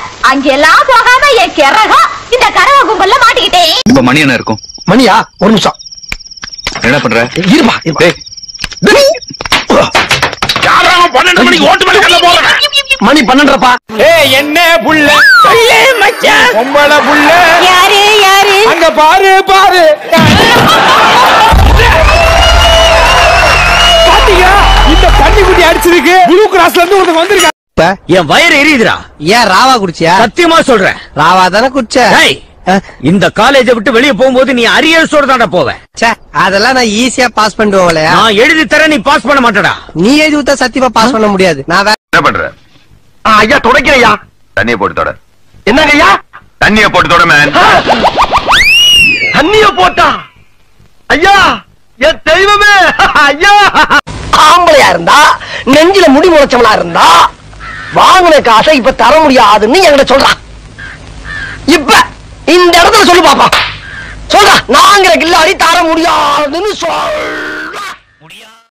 அங்கெல்லாம் போகாம என் கிறகம் இந்த கரவ கும்பல்ல மாட்டிக்கிட்டேன் இப்ப மணி என்ன இருக்கும் மணியா ஒரு நிமிஷம் என்ன பண்ற இருமா இருமா. டேய் யாராவது பன்னெண்டு மணிக்கு ஓட்டு மேல கல்ல போறேன் மணி பன்னெண்டரப்பா ஏய் என்ன புள்ள கையே மச்சான் பொம்பளை புள்ள யாரு யாரு அங்க பாரு பாரு பாத்தீங்க இந்த பன்னி குட்டி அடிச்சதுக்கு ப்ளூ கிராஸ்ல இருந்து ஒருத்தங்க வந்திருக்காங்க என் வயிறு எரியுதுடா ஏன் ராவா குடிச்சியா சத்தியமா சொல்றேன் ராவா தானே குடிச்ச டேய், இந்த காலேஜ விட்டு வெளிய போகும்போது நீ அரியர்ஸோட தான்டா போவ ச்சே, அதெல்லாம் நான் ஈஸியா பாஸ் பண்ணிடுவோம்லையா நான் எழுதி தரேன் நீ பாஸ் பண்ண மாட்டடா நீ எழுதி ஊத்தா சத்தியமா பாஸ் பண்ண முடியாது நான் வே- என்ன பண்ற ஐயா துடைக்கிறையா தண்ணிய போட்டு தொட என்னங்க ஐயா தண்ணிய போட்டு தொட மேன் தண்ணிய போட்டா ஐயா என் தெய்வமே ஐயா ஆம்பளையா இருந்தா நெஞ்சில முடி முளைச்சவனா இருந்தா வாங்கின காசை இப்ப தர முடியாதுன்னு என்கிட்ட சொல்றான் இப்ப இந்த இடத்துல சொல்லு பாப்பா சொல்றா நாங்கிற கில்லாடி தர முடியாதுன்னு சொல்